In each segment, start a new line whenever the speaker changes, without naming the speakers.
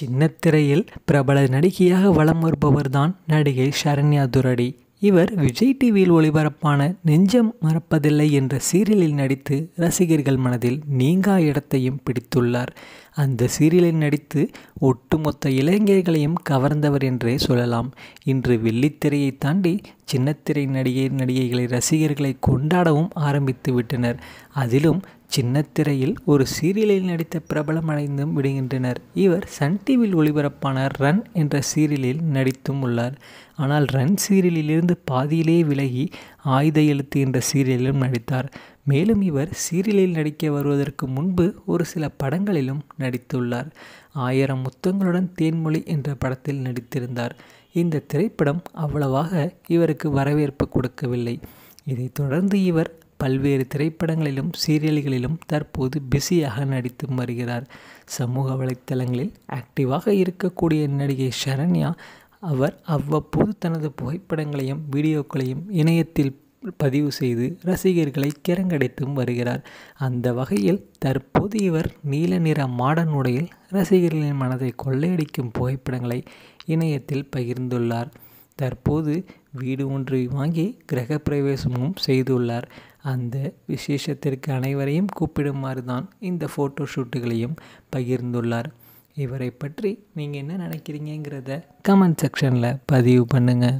சின்னத்திரையில் பிரபல நடிகையாக வலம் வருபவர்தான் நடிகை ஷரண்யா துரடி இவர் விஜய் டிவியில் ஒளிபரப்பான நெஞ்சம் மறப்பதில்லை என்ற சீரியலில் நடித்து ரசிகர்கள் மனதில் நீங்கா இடத்தையும் பிடித்துள்ளார் அந்த சீரியலில் நடித்து ஒட்டுமொத்த இளைஞர்களையும் கவர்ந்தவர் என்றே சொல்லலாம் இன்று வெள்ளித்திரையை தாண்டி சின்னத்திரை நடிகை நடிகைகளை ரசிகர்களை கொண்டாடவும் ஆரம்பித்து விட்டனர் அதிலும் சின்னத்திரையில் ஒரு சீரியலில் நடித்த பிரபலமடைந்தும் விடுகின்றனர் இவர் சன் டிவியில் ஒளிபரப்பான ரன் என்ற சீரியலில் நடித்தும் உள்ளார் ஆனால் ரன் சீரியலிலிருந்து பாதியிலேயே விலகி ஆயுத எழுத்து என்ற சீரியலிலும் நடித்தார் மேலும் இவர் சீரியலில் நடிக்க வருவதற்கு முன்பு ஒரு சில படங்களிலும் நடித்துள்ளார் ஆயிரம் முத்தங்களுடன் தேன்மொழி என்ற படத்தில் நடித்திருந்தார் இந்த திரைப்படம் அவ்வளவாக இவருக்கு வரவேற்பு கொடுக்கவில்லை இதைத் தொடர்ந்து இவர் பல்வேறு திரைப்படங்களிலும் சீரியல்களிலும் தற்போது பிஸியாக நடித்து வருகிறார் சமூக வலைத்தளங்களில் ஆக்டிவாக இருக்கக்கூடிய நடிகை ஷரண்யா அவர் அவ்வப்போது தனது புகைப்படங்களையும் வீடியோக்களையும் இணையத்தில் பதிவு செய்து ரசிகர்களை கிறங்கடைத்தும் வருகிறார் அந்த வகையில் தற்போது இவர் நீல நிற மாடர்ன் உடையில் ரசிகர்களின் மனதை கொள்ளையடிக்கும் புகைப்படங்களை இணையத்தில் பகிர்ந்துள்ளார் தற்போது வீடு ஒன்றை வாங்கி கிரக பிரவேசமும் செய்துள்ளார் அந்த விசேஷத்திற்கு அனைவரையும் கூப்பிடுமாறு தான் இந்த ஃபோட்டோ ஷூட்டுகளையும் பகிர்ந்துள்ளார் இவரை பற்றி நீங்கள் என்ன நினைக்கிறீங்கிறத கமெண்ட் செக்ஷனில் பதிவு பண்ணுங்கள்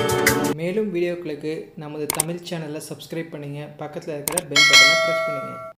மேலும் வீடியோக்களுக்கு நமது தமிழ் சேனலை சப்ஸ்கிரைப் பண்ணுங்கள் பக்கத்தில் இருக்கிற பெல் பட்டனை ப்ரெஸ் பண்ணுங்கள்